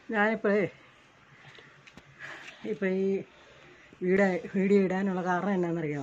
ഞാനിപ്പോഴേ ഇപ്പോൾ ഈ video video ഇടാനുള്ള കാരണം എന്നാണെന്നറിയോ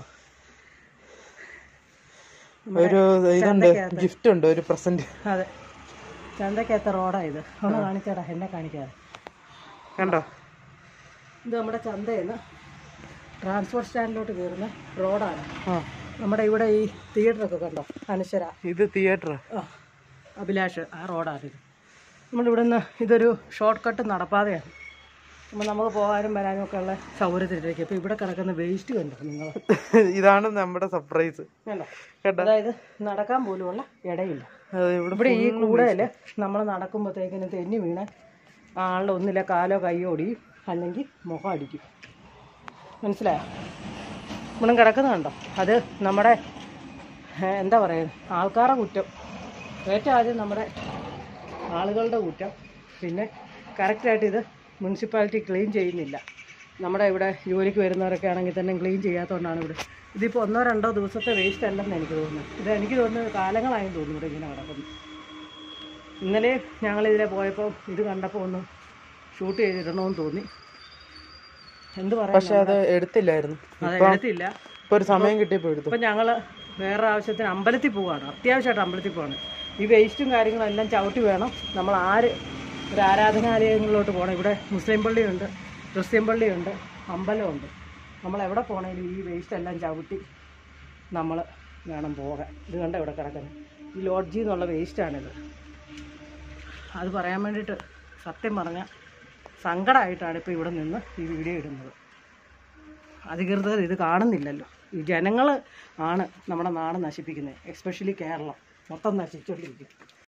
ഒരു ഇതുണ്ട് ഗിഫ്റ്റ് ഉണ്ട് ഒരു പ്രസന്റ് അതെ ചന്തക്കകത്ത റോഡാണ് ഇത് ഒന്ന് കാണിച്ചാടാ എന്നെ കാണിക്കാതെ കണ്ടോ ഇത് നമ്മുടെ ചന്തയിൽ നിന്ന് ട്രാൻസ്പോർട്ട് സ്റ്റാൻഡിലോട്ട് കയറുന്ന റോഡാണ് ആ നമ്മുടെ ഇവിടെ ഈ തിയേറ്ററൊക്കെ കണ്ടോ അനശ്വര ഇത് തിയേറ്റർ ആ അഭിലാഷ് ആ റോഡാണിത് നമ്മളിവിടെ നിന്ന് ഇതൊരു ഷോർട്ട് കട്ട് നടപ്പാതെയാണ് അപ്പോൾ നമുക്ക് പോകാനും വരാനും ഒക്കെ ഉള്ള സൗകര്യത്തിലേക്ക് ഇപ്പോൾ ഇവിടെ കിടക്കുന്ന വേസ്റ്റ് കണ്ടോ നിങ്ങൾ ഇതാണ് നമ്മുടെ സർപ്രൈസ് കണ്ടോ കേട്ടോ അതായത് നടക്കാൻ പോലുമുള്ള ഇടയില്ല അത് ഇവിടെ ഇവിടെ ഈ കൂടയിൽ നമ്മൾ നടക്കുമ്പോഴത്തേക്കിന് തെന്നി വീണ് ആളുടെ ഒന്നില്ല കാലോ കയ്യോ ഒടിയും അല്ലെങ്കിൽ മുഖം അടിക്കും മനസ്സിലായോ ഇവിടെ കിടക്കുന്നുണ്ടോ അത് നമ്മുടെ ഏ, എന്താ പറയുക ആൾക്കാരുടെ കുറ്റം ഏറ്റവും ആദ്യം നമ്മുടെ ആളുകളുടെ കുറ്റം പിന്നെ കറക്റ്റായിട്ട് ഇത് മുനിസിപ്പാലിറ്റി ക്ലീൻ ചെയ്യുന്നില്ല നമ്മുടെ ഇവിടെ ജോലിക്ക് വരുന്നവരൊക്കെ ആണെങ്കിൽ തന്നെ ക്ലീൻ ചെയ്യാത്തതുകൊണ്ടാണ് ഇവിടെ ഇതിപ്പോൾ ഒന്നോ രണ്ടോ ദിവസത്തെ വേസ്റ്റ് അല്ലെന്ന് എനിക്ക് തോന്നുന്നത് ഇത് എനിക്ക് തോന്നുന്നത് കാലങ്ങളായി തോന്നുന്നു ഇവിടെ ഇങ്ങനെ കിടക്കുന്നു ഇന്നലെ ഞങ്ങൾ ഇതിലെ പോയപ്പോൾ ഇത് കണ്ടപ്പോൾ ഒന്ന് ഷൂട്ട് ചെയ്തിടണമെന്ന് തോന്നി എന്ത് പക്ഷെ പറയാൻ അത് എടുത്തില്ലായിരുന്നു അത് എടുത്തില്ല ഇപ്പൊ ഒരു സമയം കിട്ടിയപ്പോ എടുത്തു ഇപ്പം ഞങ്ങൾ വേറെ ആവശ്യത്തിന് അമ്പലത്തിൽ പോവാണ് അത്യാവശ്യമായിട്ട് അമ്പലത്തിൽ പോവാണ് ഈ വേസ്റ്റും കാര്യങ്ങളും എല്ലാം ചവിട്ടി വേണം നമ്മൾ ആര് ഒരു ആരാധനാലയങ്ങളിലോട്ട് പോകണം ഇവിടെ മുസ്ലിം പള്ളിയുണ്ട് ക്രിസ്ത്യൻ പള്ളിയുണ്ട് അമ്പലമുണ്ട് നമ്മൾ എവിടെ പോകണമെങ്കിലും ഈ വേസ്റ്റ് എല്ലാം ചവിട്ടി നമ്മൾ വേണം പോകാൻ ഇത് കണ്ട ഇവിടെ കിടക്കുന്നത് ഈ ലോഡ്ജിൽ നിന്നുള്ള വേസ്റ്റാണിത് അത് പറയാൻ വേണ്ടിയിട്ട് സത്യം പറഞ്ഞാൽ സങ്കടമായിട്ടാണ് ഇപ്പോൾ ഇവിടെ നിന്ന് ഈ വീഡിയോ ഇടുന്നത് അധികൃതർ ഇത് കാണുന്നില്ലല്ലോ ഈ ജനങ്ങൾ ആണ് നമ്മുടെ നാട് നശിപ്പിക്കുന്നത് എസ്പെഷ്യലി കേരളം മൊത്തം നശിച്ചുകൊണ്ടിരിക്കും